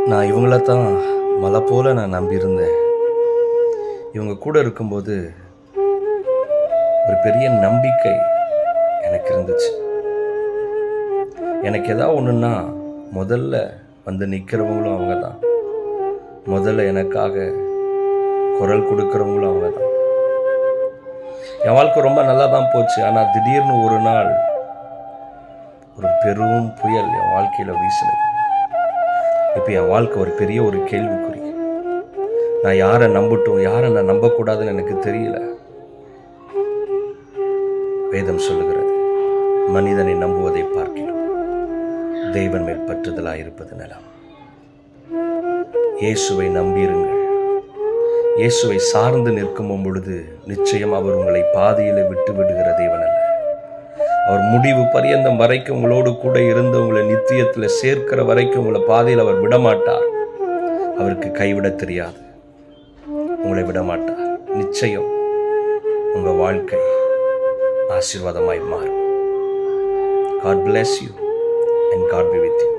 நான் இவங்கள தான் மலை போல நான் நம்பியிருந்தேன் இவங்க கூட இருக்கும்போது ஒரு பெரிய நம்பிக்கை எனக்கு இருந்துச்சு எனக்கு ஏதாவது ஒன்றுன்னா முதல்ல வந்து நிற்கிறவங்களும் அவங்க தான் முதல்ல எனக்காக குரல் கொடுக்குறவங்களும் அவங்க தான் என் வாழ்க்கை ரொம்ப நல்லா தான் போச்சு ஆனால் திடீர்னு ஒரு நாள் ஒரு பெரும் புயல் என் வாழ்க்கையில் வீசினது இப்போ என் வாழ்க்கை ஒரு பெரிய ஒரு கேள்விக்குறி நான் யாரை நம்பட்டும் யாரை நான் நம்பக்கூடாதுன்னு எனக்கு தெரியல வேதம் சொல்லுகிறது மனிதனை நம்புவதை பார்க்கிறோம் தெய்வன் மேல் பற்றுதலாய் இருப்பது நலம் இயேசுவை நம்பியிருங்கள் இயேசுவை சார்ந்து நிற்கும் பொழுது நிச்சயம் அவர் உங்களை பாதியில விட்டு விடுகிற தேவன் அல்ல அவர் முடிவு பரியந்தம் வரைக்கும் உங்களோடு கூட இருந்து உங்களை நித்தியத்தில் சேர்க்கிற வரைக்கும் உங்களை பாதையில் அவர் விடமாட்டார் அவருக்கு கைவிட தெரியாது உங்களை விடமாட்டார் நிச்சயம் உங்க வாழ்க்கை ஆசீர்வாதமாய் மாறும் God bless you and God be with you